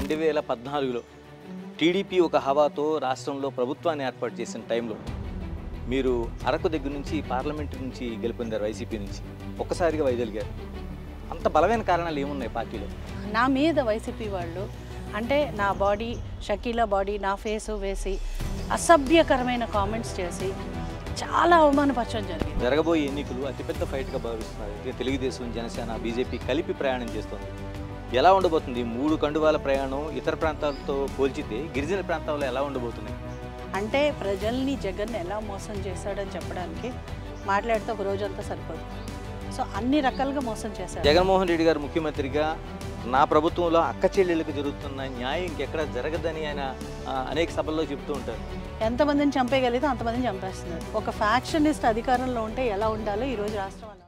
రెండు వేల పద్నాలుగులో టీడీపీ ఒక హవాతో రాష్ట్రంలో ప్రభుత్వాన్ని ఏర్పాటు చేసిన టైంలో మీరు అరకు దగ్గర నుంచి పార్లమెంట్ నుంచి గెలుపొందారు వైసీపీ నుంచి ఒక్కసారిగా వైదొలిగారు అంత బలమైన కారణాలు ఏమున్నాయి పార్టీలో నా మీద వైసీపీ వాళ్ళు అంటే నా బాడీ షకీలా బాడీ నా ఫేసు వేసి అసభ్యకరమైన కామెంట్స్ చేసి చాలా అవమానపరచడం జరిగింది జరగబోయే ఎన్నికలు అతిపెద్ద ఫైట్గా భావిస్తున్నారు ఇక తెలుగుదేశం జనసేన బీజేపీ కలిపి ప్రయాణం చేస్తుంది ఎలా ఉండబోతుంది మూడు కండువాల ప్రయాణం ఇతర ప్రాంతాలతో పోల్చితే గిరిజన ప్రాంతాల్లో ఎలా ఉండబోతున్నాయి అంటే ప్రజల్ని జగన్ ఎలా మోసం చేశాడని చెప్పడానికి మాట్లాడితే ఒక రోజంతా సరిపోదు సో అన్ని రకాలుగా మోసం చేశాడు జగన్మోహన్ రెడ్డి గారు ముఖ్యమంత్రిగా నా ప్రభుత్వంలో అక్క చెల్లెళ్ళకి జరుగుతున్న న్యాయం ఇంకెక్కడ జరగదని ఆయన ఆ, అనేక సభల్లో చెప్తూ ఉంటారు ఎంతమందిని చంపేయగలిగితే అంతమందిని చంపేస్తున్నాడు ఒక ఫ్యాక్షనిస్ట్ అధికారంలో ఉంటే ఎలా ఉండాలో ఈరోజు రాష్ట్రం అలా